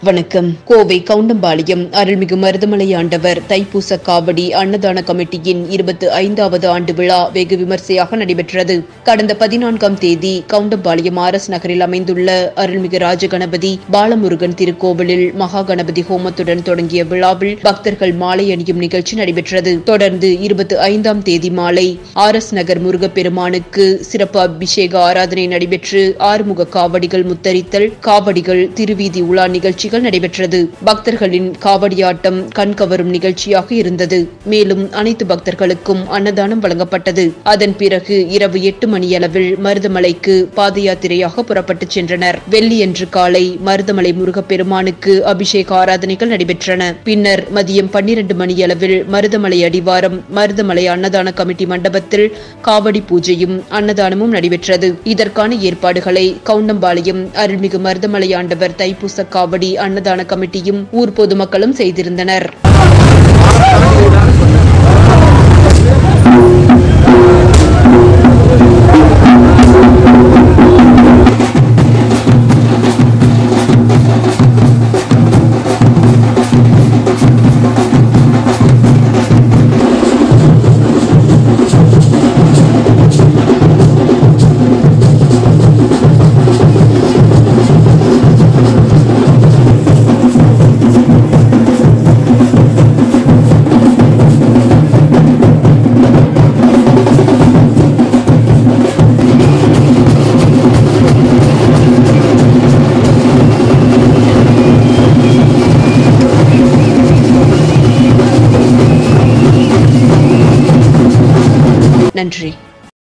வணக்கம் கோவை கவுண்டம்பாளையம் அருள்மிகு மருதமலை ஆண்டவர் தைப்பூச காவடி அன்னதான கமிட்டியின் இருபத்தி ஐந்தாவது ஆண்டு விழா வெகு விமர்சையாக நடைபெற்றது கடந்த பதினான்காம் தேதி கவுண்டம்பாளையம் ஆர் எஸ் நகரில் அமைந்துள்ள அருள்மிகு ராஜகணபதி பாலமுருகன் திருக்கோவிலில் மகா கணபதி ஹோமத்துடன் தொடங்கிய விழாவில் பக்தர்கள் மாலை அணியும் நிகழ்ச்சி நடைபெற்றது தொடர்ந்து இருபத்தி ஐந்தாம் தேதி மாலை ஆர் எஸ் நகர் முருகப்பெருமானுக்கு சிறப்பு அபிஷேக ஆராதனை நடைபெற்று ஆறுமுக காவடிகள் முத்தரித்தல் காவடிகள் திருவீதி உலா நிகழ்ச்சிகள் நடைபெற்றது பக்தர்களின் காவடியாட்டம் கண்கவரும் நிகழ்ச்சியாக இருந்தது மேலும் அனைத்து பக்தர்களுக்கும் அன்னதானம் வழங்கப்பட்டது அதன் பிறகு இரவு எட்டு மணியளவில் மருதமலைக்கு பாத யாத்திரையாக புறப்பட்டுச் சென்றனர் வெள்ளியன்று காலை மருதமலை முருகப்பெருமானுக்கு அபிஷேக ஆராதனைகள் நடைபெற்றன பின்னர் மதியம் பன்னிரண்டு மணியளவில் மருதமலை அடிவாரம் மருதமலை அன்னதான கமிட்டி மண்டபத்தில் காவடி பூஜையும் அன்னதானமும் நடைபெற்றது இதற்கான ஏற்பாடுகளை கவுண்டம்பாளையம் அருள்மிகு மருதமலை ஆண்டவர் தைப்பூச காவடி அன்னதான கமிட்டியும் ஊர் பொதுமக்களும் செய்திருந்தனர் நன்றி